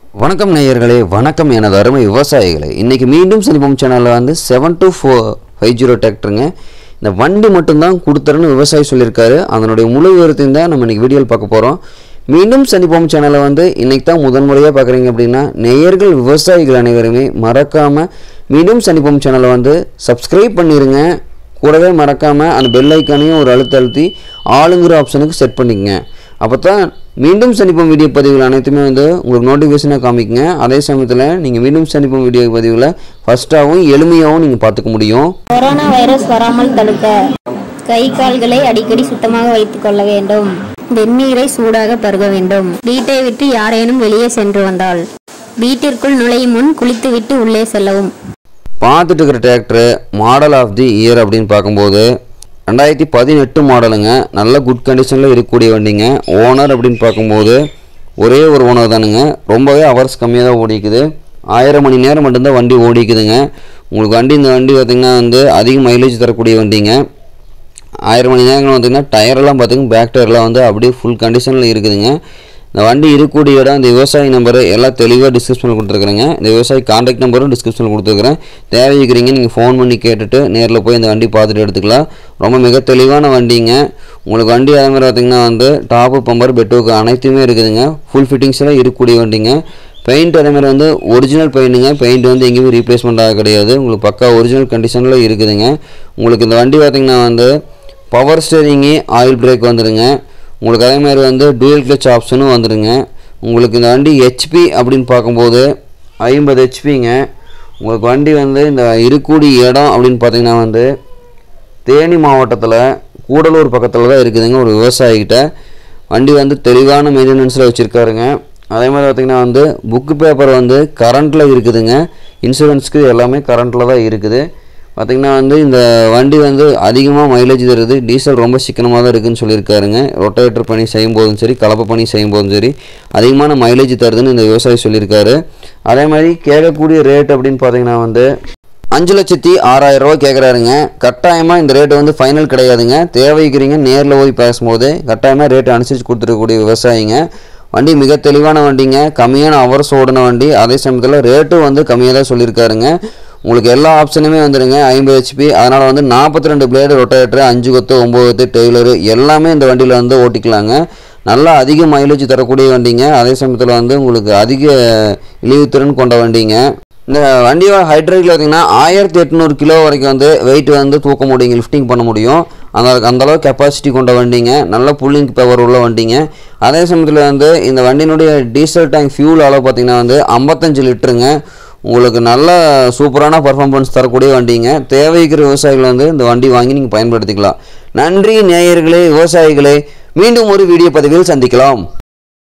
வணக்கம் நேயர்களே வணக்கம் எனது அருமை விவசாயிகளே இன்றைக்கி மீண்டும் சனிபம் சேனலில் வந்து seven two four five zero டிராக்டருங்க இந்த வண்டி மட்டும்தான் கொடுத்துறேன்னு விவசாயி சொல்லியிருக்காரு அதனுடைய முழு விவரத்தையும் தான் நம்ம இன்றைக்கி வீடியோவில் பார்க்க போகிறோம் மீண்டும் சனிபம் சேனலை வந்து இன்றைக்கி தான் முதன்முறையாக பார்க்குறீங்க அப்படின்னா நேயர்கள் விவசாயிகள் அனைவருமே மறக்காமல் மீண்டும் சனிபம் சேனலை வந்து சப்ஸ்கிரைப் பண்ணிடுங்க கூடவே மறக்காமல் அந்த பெல் ஐக்கானையும் ஒரு அழுத்த அழுத்தி ஆளுங்கிற ஆப்ஷனுக்கு செட் பண்ணிக்கங்க அப்போ தான் மீண்டும் சந்திப்போம் வீடியோ பதிவுகள் அனைத்துமே வந்து உங்களுக்கு நோட்டிஃபிகேஷனாக காமிக்குங்க அதே சமயத்தில் நீங்கள் மீண்டும் சந்திப்போம் வீடியோ பதிவில் ஃபஸ்ட்டாகவும் எளிமையாகவும் நீங்கள் பார்த்துக்க முடியும் கொரோனா வைரஸ் வராமல் தடுக்க கை கால்களை அடிக்கடி சுத்தமாக வைத்துக் கொள்ள வேண்டும் வெந்நீரை சூடாக பருக வேண்டும் வீட்டை விட்டு யாரேனும் வெளியே சென்று வந்தால் வீட்டிற்குள் நுழையும் முன் குளித்துவிட்டு உள்ளே செல்லவும் பார்த்துட்டு இருக்கிற tractor model of the year அப்படின்னு பார்க்கும்போது ரெண்டாயிரத்தி பதினெட்டு மாடலுங்க நல்ல குட் கண்டிஷனில் இருக்கக்கூடிய வண்டிங்க ஓனர் அப்படின்னு பார்க்கும்போது ஒரே ஒரு ஓனர் தானுங்க ரொம்பவே ஹவர்ஸ் கம்மியாக தான் ஓடிக்குது ஆயிரம் மணி நேரம் மட்டும்தான் வண்டி ஓடிக்குதுங்க உங்களுக்கு வண்டி இந்த வண்டி பார்த்திங்கன்னா வந்து அதிக மைலேஜ் தரக்கூடிய வண்டிங்க ஆயிரம் மணி நேரம் பார்த்தீங்கன்னா டயரெல்லாம் பார்த்தீங்கன்னா பேக் டயர்லாம் வந்து அப்படியே ஃபுல் கண்டிஷனில் இருக்குதுங்க இந்த வண்டி இருக்கக்கூடிய இடம் இந்த விவசாயி நம்பரு எல்லாம் தெளிவாக டிஸ்கிரிப்ஷனில் கொடுத்துருக்குறேங்க இந்த விவசாயி கான்டாக்ட் நம்பரும் டிஸ்கிரிப்ஷனில் கொடுத்துருக்குறேன் தேவைக்கிறீங்க நீங்கள் ஃபோன் பண்ணி கேட்டுட்டு நேரில் போய் இந்த வண்டி பார்த்துட்டு எடுத்துக்கலாம் ரொம்ப மிக தெளிவான வண்டிங்க உங்களுக்கு வண்டி அதே மாதிரி பார்த்தீங்கன்னா வந்து டாப்பு பம்பர் பெட்டுக்கு அனைத்துமே இருக்குதுங்க ஃபுல் ஃபிட்டிங்ஸ்லாம் இருக்கக்கூடிய வண்டிங்க பெயிண்ட் அதே மாதிரி வந்து ஒரிஜினல் பெயிண்ட்டுங்க பெயிண்ட் வந்து எங்கேயுமே ரீப்ளேஸ்மெண்ட் ஆக கிடையாது உங்களுக்கு பக்கா ஒரிஜினல் கண்டிஷனில் இருக்குதுங்க உங்களுக்கு இந்த வண்டி பார்த்திங்கன்னா வந்து பவர் ஸ்டேரிங்கு ஆயில் பிரேக் வந்துடுங்க உங்களுக்கு அதே மாதிரி வந்து டூயல் கிளச் ஆப்ஷனும் வந்துடுங்க உங்களுக்கு இந்த வண்டி ஹெச்பி அப்படின்னு பார்க்கும்போது ஐம்பது ஹெச்பிங்க உங்களுக்கு வண்டி வந்து இந்த இருக்கக்கூடிய இடம் அப்படின்னு பார்த்தீங்கன்னா வந்து தேனி மாவட்டத்தில் கூடலூர் பக்கத்தில் தான் இருக்குதுங்க ஒரு விவசாயிகிட்ட வண்டி வந்து தெளிவான மெயின்டெனன்ஸில் வச்சுருக்காருங்க அதே மாதிரி பார்த்திங்கன்னா வந்து புக்கு பேப்பர் வந்து கரண்ட்டில் இருக்குதுங்க இன்சூரன்ஸுக்கு எல்லாமே கரண்ட்டில் தான் இருக்குது பார்த்திங்கன்னா வந்து இந்த வண்டி வந்து அதிகமாக மைலேஜ் தருது டீசல் ரொம்ப சிக்கனமாக தான் இருக்குதுன்னு சொல்லியிருக்காருங்க ரொட்டேட்டர் பணி செய்யும் போதும் சரி கலப்பை பணி செய்யும் போதும் சரி அதிகமான மைலேஜ் தருதுன்னு இந்த விவசாயி சொல்லியிருக்காரு அதே மாதிரி கேட்கக்கூடிய ரேட் அப்படின்னு பார்த்தீங்கன்னா வந்து அஞ்சு லட்சத்தி ஆறாயிரம் ரூபா கேட்குறாருங்க கட்டாயமாக இந்த ரேட்டு வந்து ஃபைனல் கிடையாதுங்க தேவைக்கிறீங்க நேரில் போய் பேசும்போது கட்டாயமாக ரேட்டு அனுசரித்து கொடுத்துருக்கக்கூடிய விவசாயிங்க வண்டி மிக தெளிவான வண்டிங்க கம்மியான ஹவர்ஸ் ஓடின வண்டி அதே சமயத்தில் ரேட்டும் வந்து கம்மியாக தான் சொல்லியிருக்காருங்க உங்களுக்கு எல்லா ஆப்ஷனுமே வந்துடுங்க ஐம்பது ஹெச்பி அதனால் வந்து நாற்பத்தி ரெண்டு பிளேடு ரொட்டேட்டர் அஞ்சு கொத்து ஒம்பது கொத்து டெய்லரு எல்லாமே இந்த வண்டியில் வந்து ஓட்டிக்கலாங்க நல்லா அதிக மைலேஜ் தரக்கூடிய வண்டிங்க அதே சமயத்தில் வந்து உங்களுக்கு அதிக இழிவுத்திறன் கொண்ட வண்டிங்க இந்த வண்டியோட ஹைட்ரேட்டில் பார்த்தீங்கன்னா ஆயிரத்தி எட்நூறு கிலோ வரைக்கும் வந்து வெயிட் வந்து தூக்க முடியுங்க லிஃப்டிங் பண்ண முடியும் அந்த அந்த அளவு கெப்பாசிட்டி கொண்ட வண்டிங்க நல்ல புல்லிங் பவர் உள்ள வண்டிங்க அதே சமயத்தில் வந்து இந்த வண்டியினுடைய டீசல் டேங்க் ஃபியூல் அளவு பார்த்தீங்கன்னா வந்து ஐம்பத்தஞ்சு லிட்டருங்க உங்களுக்கு நல்ல சூப்பரான பர்ஃபார்மன்ஸ் தரக்கூடிய வண்டிங்க தேவைக்கிற விவசாயிகள் வந்து இந்த வண்டி வாங்கி நீங்கள் பயன்படுத்திக்கலாம் நன்றி நேயர்களே விவசாயிகளே மீண்டும் ஒரு வீடியோ பதிவில் சந்திக்கலாம்